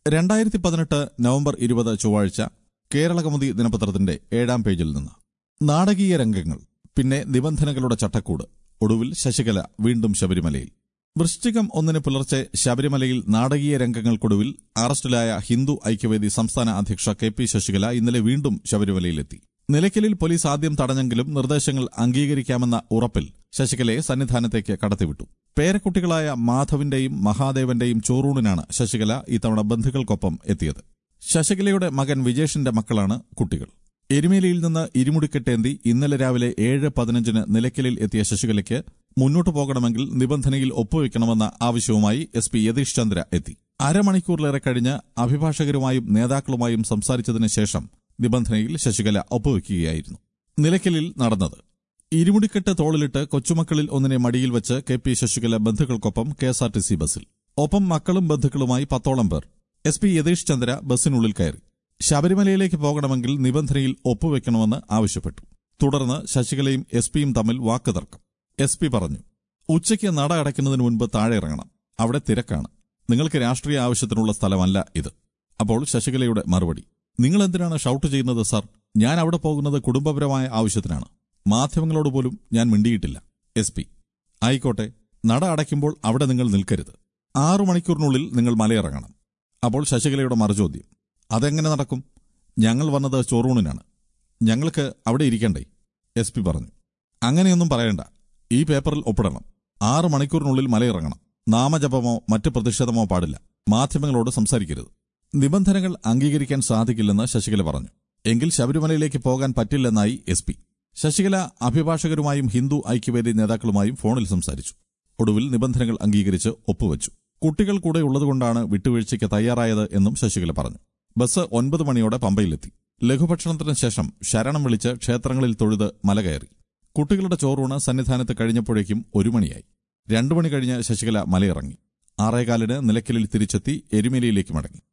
രണ്ടായിരത്തി പതിനെട്ട് നവംബർ ഇരുപത് ചൊവ്വാഴ്ച കേരളകൗമുദി ദിനപത്രത്തിന്റെ ഏഴാം പേജിൽ നിന്ന് നാടകീയ രംഗങ്ങൾ പിന്നെ നിബന്ധനകളുടെ ചട്ടക്കൂട് ഒടുവിൽ ശശികല വീണ്ടും ശബരിമലയിൽ വൃശ്ചികം ഒന്നിന് പുലർച്ചെ ശബരിമലയിൽ നാടകീയ രംഗങ്ങൾക്കൊടുവിൽ അറസ്റ്റിലായ ഹിന്ദു ഐക്യവേദി സംസ്ഥാന അധ്യക്ഷ കെ പി ശശികല ഇന്നലെ വീണ്ടും ശബരിമലയിലെത്തി നിലയ്ക്കലിൽ പോലീസ് ആദ്യം തടഞ്ഞെങ്കിലും നിർദ്ദേശങ്ങൾ അംഗീകരിക്കാമെന്ന ഉറപ്പിൽ ശശികലയെ സന്നിധാനത്തേക്ക് കടത്തിവിട്ടു പേരക്കുട്ടികളായ മാധവിന്റെയും മഹാദേവന്റെയും ചോറൂണിനാണ് ശശികല ഇത്തവണ ബന്ധുക്കൾക്കൊപ്പം എത്തിയത് ശശികലയുടെ മകൻ വിജേഷിന്റെ മക്കളാണ് കുട്ടികൾ എരുമേലിയിൽ നിന്ന് ഇരുമുടിക്കെട്ടേന്തി ഇന്നലെ രാവിലെ ഏഴ് പതിനഞ്ചിന് നിലയ്ക്കലിൽ എത്തിയ ശശികലയ്ക്ക് മുന്നോട്ടു പോകണമെങ്കിൽ നിബന്ധനയിൽ ഒപ്പുവെക്കണമെന്ന ആവശ്യവുമായി എസ് പി യതീഷ് ചന്ദ്ര എത്തി അരമണിക്കൂറിലേറെ കഴിഞ്ഞ് അഭിഭാഷകരുമായും നേതാക്കളുമായും സംസാരിച്ചതിന് ശേഷം നിബന്ധനയിൽ ശശികല ഒപ്പുവെക്കുകയായിരുന്നു നിലയ്ക്കലിൽ നടന്നത് ഇരുമുടിക്കെട്ട് തോളിലിട്ട് കൊച്ചുമക്കളിൽ ഒന്നിനെ മടിയിൽ വെച്ച് കെ പി ശശികല ബന്ധുക്കൾക്കൊപ്പം കെഎസ്ആർടിസി ബസ്സിൽ ഒപ്പം മക്കളും ബന്ധുക്കളുമായി പത്തോളം പേർ എസ് പി യതീഷ് ചന്ദ്ര ബസ്സിനുള്ളിൽ കയറി ശബരിമലയിലേക്ക് പോകണമെങ്കിൽ നിബന്ധനയിൽ ഒപ്പുവെക്കണമെന്ന് ആവശ്യപ്പെട്ടു തുടർന്ന് ശശികലയും എസ് പിയും തമ്മിൽ വാക്കുതർക്കം എസ് പി പറഞ്ഞു ഉച്ചയ്ക്ക് നട അടയ്ക്കുന്നതിന് മുൻപ് താഴെ ഇറങ്ങണം അവിടെ തിരക്കാണ് നിങ്ങൾക്ക് രാഷ്ട്രീയ ആവശ്യത്തിനുള്ള സ്ഥലമല്ല ഇത് അപ്പോൾ ശശികലയുടെ മറുപടി നിങ്ങൾ എന്തിനാണ് ഷൌട്ട് ചെയ്യുന്നത് സാർ ഞാൻ അവിടെ പോകുന്നത് കുടുംബപരമായ ആവശ്യത്തിനാണ് മാധ്യമങ്ങളോട് പോലും ഞാൻ മിണ്ടിയിട്ടില്ല എസ് പി ആയിക്കോട്ടെ നട അടയ്ക്കുമ്പോൾ അവിടെ നിങ്ങൾ നിൽക്കരുത് ആറു മണിക്കൂറിനുള്ളിൽ നിങ്ങൾ മലയിറങ്ങണം അപ്പോൾ ശശികലയുടെ മറുചോദ്യം അതെങ്ങനെ നടക്കും ഞങ്ങൾ വന്നത് ചോറൂണിനാണ് ഞങ്ങൾക്ക് അവിടെ ഇരിക്കണ്ടേ എസ് പി പറഞ്ഞു അങ്ങനെയൊന്നും പറയണ്ട ഈ പേപ്പറിൽ ഒപ്പിടണം ആറ് മണിക്കൂറിനുള്ളിൽ മലയിറങ്ങണം നാമജപമോ മറ്റ് പ്രതിഷേധമോ പാടില്ല മാധ്യമങ്ങളോട് സംസാരിക്കരുത് നിബന്ധനകൾ അംഗീകരിക്കാൻ സാധിക്കില്ലെന്ന് ശശികല പറഞ്ഞു എങ്കിൽ ശബരിമലയിലേക്ക് പോകാൻ പറ്റില്ലെന്നായി എസ് പി ശശികല അഭിഭാഷകരുമായും ഹിന്ദു ഐക്യവേദി നേതാക്കളുമായും ഫോണിൽ സംസാരിച്ചു ഒടുവിൽ നിബന്ധനകൾ അംഗീകരിച്ച് ഒപ്പുവച്ചു കുട്ടികൾ കൂടെ ഉള്ളതുകൊണ്ടാണ് വിട്ടുവീഴ്ചയ്ക്ക് തയ്യാറായത് എന്നും ശശികല പറഞ്ഞു ബസ് ഒൻപത് മണിയോടെ പമ്പയിലെത്തി ലഘുഭക്ഷണത്തിന് ശേഷം ശരണം വിളിച്ച് ക്ഷേത്രങ്ങളിൽ തൊഴുത് മല കയറി കുട്ടികളുടെ ചോറൂണ് സന്നിധാനത്ത് കഴിഞ്ഞപ്പോഴേക്കും ഒരു മണിയായി രണ്ടു മണി കഴിഞ്ഞ് ശശികല മലയിറങ്ങി ആറേകാലിന് നിലയ്ക്കലിൽ തിരിച്ചെത്തി എരുമേലിയിലേക്ക് മടങ്ങി